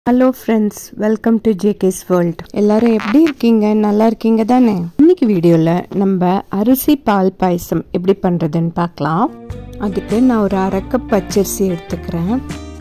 hello friends welcome to JK's world எல்லாரும் எப்படி இருக்கீங்க நல்லா இருக்கீங்க தானே இன்னைக்கு வீடியோவில் நம்ம அரிசி பால் பாயசம் எப்படி பண்ணுறதுன்னு பார்க்கலாம் அதுக்கு நான் ஒரு அரை கப் பச்சரிசி எடுத்துக்கிறேன்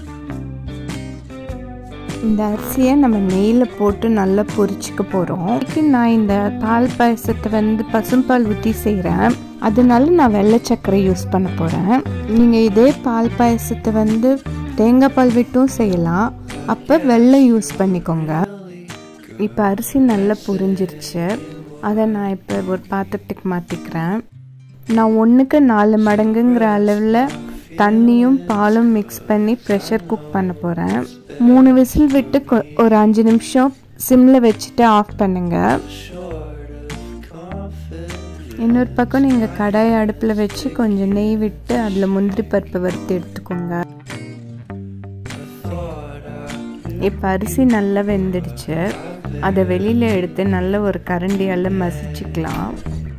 இந்த அரிசியை நம்ம நெய்யில் போட்டு நல்லா பொரிச்சுக்க போகிறோம் இதுக்கு நான் இந்த பால் பாயசத்தை வந்து பசும்பால் ஊற்றி செய்கிறேன் அதனால நான் வெள்ளை சர்க்கரை யூஸ் பண்ண போகிறேன் நீங்கள் இதே பால் பாயசத்தை வந்து தேங்காய் பால் விட்டும் செய்யலாம் அப்போ வெள்ளம் யூஸ் பண்ணிக்கோங்க இப்போ அரிசி நல்லா புரிஞ்சிருச்சு அதை நான் இப்போ ஒரு பாத்திரத்துக்கு மாற்றிக்கிறேன் நான் ஒன்றுக்கு நாலு மடங்குங்கிற அளவில் தண்ணியும் பாலும் மிக்ஸ் பண்ணி ப்ரெஷர் குக் பண்ண போகிறேன் மூணு விசில் விட்டு கொ- ஒரு அஞ்சு நிமிஷம் சிம்மில் வச்சுட்டு ஆஃப் பண்ணுங்க இன்னொரு பக்கம் நீங்கள் கடாய் அடுப்பில் வச்சு கொஞ்சம் நெய் விட்டு அதில் முந்திரி பருப்பு வறுத்து எடுத்துக்கோங்க இப்போ அரிசி நல்லா வெந்துடுச்சு அதை வெளியில் எடுத்து நல்ல ஒரு கரண்டியால் மசிச்சுக்கலாம்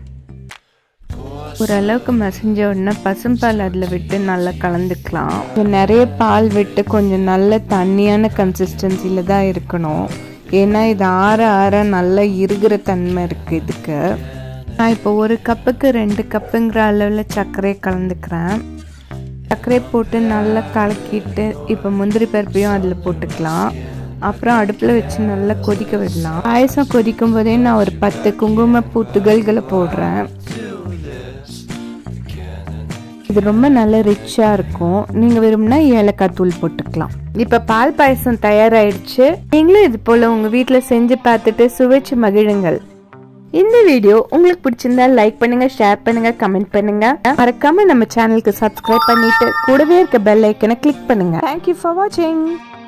ஓரளவுக்கு மசிஞ்ச உடனே பசும்பால் அதில் விட்டு நல்லா கலந்துக்கலாம் இப்போ நிறைய பால் விட்டு கொஞ்சம் நல்ல தண்ணியான கன்சிஸ்டன்சியில் தான் இருக்கணும் ஏன்னா இது ஆற ஆற நல்லா இருகிற தன்மை இருக்குது இதுக்கு நான் இப்போ ஒரு கப்புக்கு ரெண்டு கப்புங்கிற அளவில் சர்க்கரையை கலந்துக்கிறேன் சர்க்கரை போட்டு நல்லா கலக்கிட்டு இப்போ முந்திரி பருப்பையும் அதில் போட்டுக்கலாம் அப்புறம் அடுப்பில் வச்சு நல்லா கொதிக்க விடலாம் பாயசம் கொதிக்கும் போதே நான் ஒரு பத்து குங்குமப்பூ துகள்களை போடுறேன் இது ரொம்ப நல்ல ரிச்சாக இருக்கும் நீங்கள் விரும்பினா ஏலக்காய் தூள் போட்டுக்கலாம் இப்போ பால் பாயசம் தயாராயிடுச்சு நீங்களும் இது போல் உங்கள் வீட்டில் செஞ்சு பார்த்துட்டு சுவைச்சு மகிழுங்கள் இந்த வீடியோ உங்களுக்கு பிடிச்சிருந்தா லைக் பண்ணுங்க ஷேர் பண்ணுங்க கமெண்ட் பண்ணுங்க மறக்காம நம்ம சேனலுக்கு சப்ஸ்கிரைப் பண்ணிட்டு கூடவே இருக்க பெல் ஐக்கனை கிளிக் பண்ணுங்க தேங்க்யூ ஃபார் வாட்சிங்